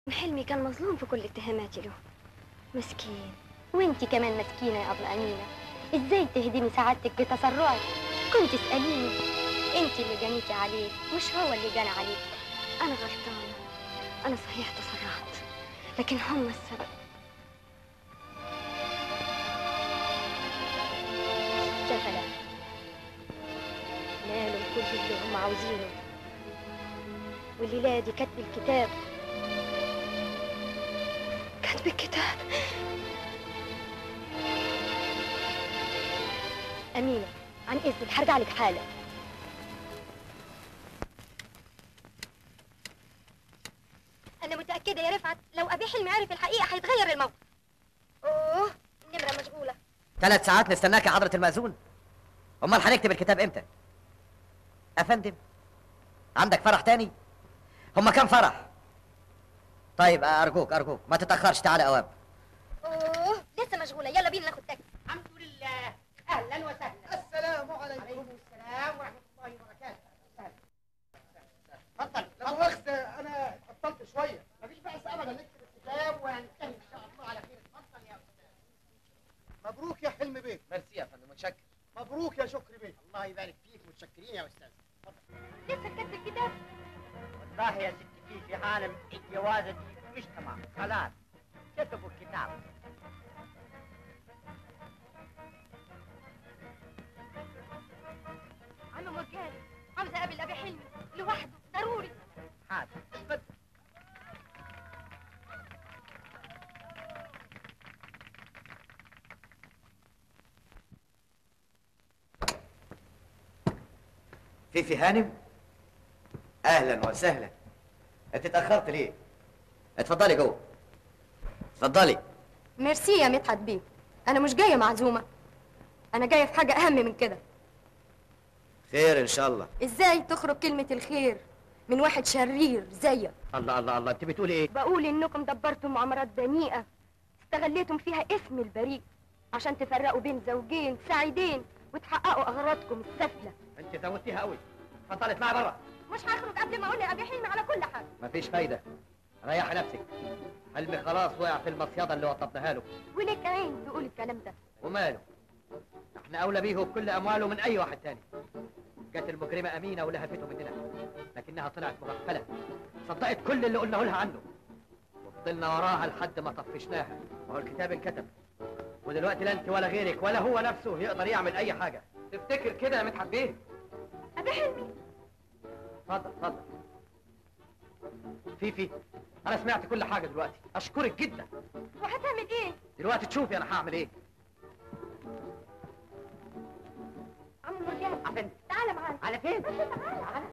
حلمي كان مظلوم في كل اتهاماتي له مسكين وانتي كمان مسكينة يا أبلة أمينة ازاي تهدمي سعادتك بتسرعك كنت اسأليني انتي اللي جنيتي عليه مش هو اللي جنى عليك أنا غلطانة أنا صحيح تسرعت لكن هم السبب سفلة نالوا كل اللي هم عاوزينه والليلة دي كتب الكتاب كتب الكتاب أمينة عن إذنك هرجع لك حالا أنا متأكدة يا رفعت لو أبي حلمي عرف الحقيقة هيتغير الموقف أوه النمرة مشغولة ثلاث ساعات نستناك يا حضرة المأذون أمال هنكتب الكتاب إمتى؟ أفندم عندك فرح تاني؟ هما كام فرح؟ طيب أرجوك أرجوك ما تتأخرش تعالى أوام أوه لسه مشغولة يلا بينا ناخد تاكسي الحمد لله اهلا وسهلا السلام عليكم عليكم السلام ورحمه الله وبركاته أهلاً. اتفضل لا مؤاخذة أنا اتقطلت شوية مفيش بأس ابدا نكتب الكتاب وهننتهي ان شاء الله على خير اتفضل يا استاذ مبروك يا حلم بيه ميرسي يا فندم متشكر مبروك يا شكري بيه الله يبارك فيك متشكرين يا استاذ اتفضل لسه كتب الكتاب والله يا ستي في في عالم الجوازه دي مش تمام خلاص كتبوا الكتاب عم مرجان عاوزة أقابل أبي حلمي لوحده ضروري حاضر اتفضل فيفي هانم أهلا وسهلا أنت اتأخرت ليه؟ اتفضلي جوه اتفضلي ميرسي يا مدحت بيه انا مش جايه معزومه انا جايه في حاجه اهم من كده خير إن شاء الله ازاي تخرج كلمه الخير من واحد شرير زيك الله الله الله انت بتقولي ايه بقول إنكم دبرتم مؤامرات دنيئة استغليتم فيها اسم البريء عشان تفرقوا بين زوجين سعيدين وتحققوا أغراضكم السفلة انت زودتيها قوي اتفضلي اطلعي بره مش هخرج قبل ما أقول لأبي حلمي على كل حاجة مفيش فايدة ريحي نفسك حلمي خلاص وقع في المصيدة اللي وطبناها له ولك عين تقول الكلام ده وماله احنا أولى بيه وبكل أمواله من أي واحد تاني جت المجرمة أمينة ولهفته مننا لكنها طلعت مغفلة صدقت كل اللي قلناه لها عنه وفضلنا وراها لحد ما طفشناها وهو الكتاب انكتب ودلوقتي لا انت ولا غيرك ولا هو نفسه يقدر يعمل اي حاجه تفتكر كده يا مدحت بيه أبي حلمي اتفضل اتفضل فيفي انا سمعت كل حاجه دلوقتي اشكرك جدا وهتعمل إيه؟ دلوقتي تشوفي انا هعمل ايه عم مرجان عفن تعالى معانا على فين بس تعالى